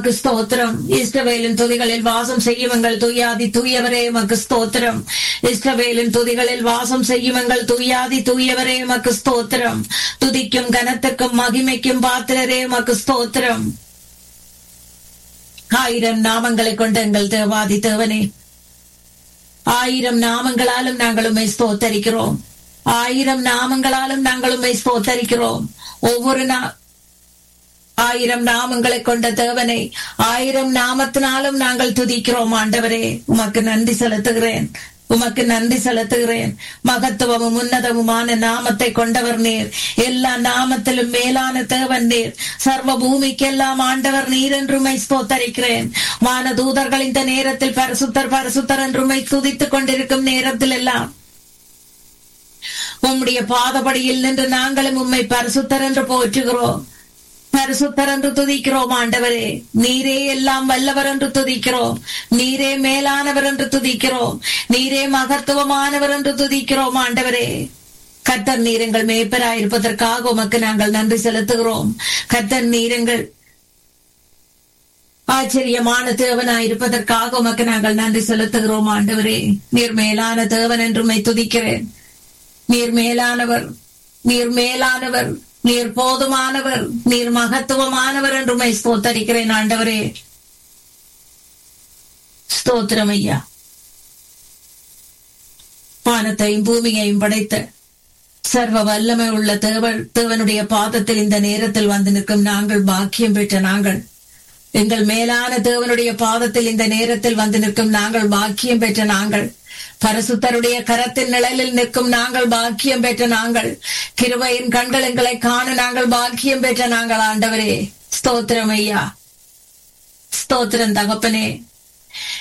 உமக்கு ஸ்தோத்திரம் இஸ்ரவேலின் துதிகளில் வாசம் செய்யும் எங்கள் துயாதி தூயவரே உமக்கு ஸ்தோத்திரம் இஸ்ரவேலின் துதிகளில் வாசம் செய்யும் எங்கள் துயாதி தூயவரே உமக்கு ஸ்தோத்திரம் துதிக்கும் கனத்துக்கும் மகிமைக்கும் பாத்திரரே உமக்கு ஸ்தோத்திரம் ஆயிரம் நாமங்களை கொண்ட எங்கள் தேவாதி தேவனே ஆயிரம் நாமங்களாலும் நாங்கள் உண்மை ஸ்தோத்தரிக்கிறோம் ஆயிரம் நாமங்களாலும் நாங்கள் உண்மை ஸ்தோத்தரிக்கிறோம் ஒவ்வொரு நா ஆயிரம் நாமங்களை கொண்ட தேவனை ஆயிரம் நாமத்தினாலும் நாங்கள் துதிக்கிறோம் ஆண்டவரே உமக்கு நன்றி செலுத்துகிறேன் உமக்கு நன்றி செலுத்துகிறேன் மகத்துவமும் உன்னதமுமான நாமத்தை கொண்டவர் நீர் எல்லா நாமத்திலும் மேலான தேவன் நீர் சர்வ பூமிக்கெல்லாம் ஆண்டவர் நீர் என்றுமை ஸ்தோத்தரிக்கிறேன் வான தூதர்கள் இந்த நேரத்தில் பரிசுத்தர் பரிசுத்தர் என்றுமை துதித்துக் கொண்டிருக்கும் நேரத்தில் எல்லாம் உம்முடைய பாதபடியில் நின்று நாங்களும் உம்மை பரிசுத்தர் என்று போற்றுகிறோம் பரிசுத்தர் என்று துதிக்கிறோம் ஆண்டவரே நீரே எல்லாம் வல்லவர் என்று துதிக்கிறோம் நீரே மேலானவர் என்று துதிக்கிறோம் நீரே மகத்துவமானவர் என்று துதிக்கிறோம் ஆண்டவரே கத்தர் நீரங்கள் மேய்ப்பராயிருப்பதற்காக உமக்கு நாங்கள் நன்றி செலுத்துகிறோம் கத்தர் நீரங்கள் ஆச்சரியமான தேவனாயிருப்பதற்காக உமக்கு நாங்கள் நன்றி செலுத்துகிறோம் ஆண்டவரே நீர் மேலான தேவன் என்றுமை துதிக்கிறேன் நீர் மேலானவர் நீர் மேலானவர் நீர் போதுமானவர் நீர் மகத்துவமானவர் என்றுமை ஸ்தோத்தரிக்கிறேன் ஆண்டவரே ஸ்தோத்திரம் ஐயா வானத்தையும் பூமியையும் படைத்த சர்வ வல்லமை உள்ள தேவன் தேவனுடைய பாதத்தில் இந்த நேரத்தில் வந்து நிற்கும் நாங்கள் பாக்கியம் பெற்ற நாங்கள் எங்கள் மேலான தேவனுடைய பாதத்தில் இந்த நேரத்தில் வந்து நிற்கும் நாங்கள் பாக்கியம் பெற்ற நாங்கள் பரசுத்தருடைய கரத்தின் நிழலில் நிற்கும் நாங்கள் பாக்கியம் பெற்ற நாங்கள் கிருபையின் கண்கள் எங்களை காண நாங்கள் பாக்கியம் பெற்ற நாங்கள் ஆண்டவரே ஸ்தோத்திரம் ஐயா ஸ்தோத்திரம் தகப்பனே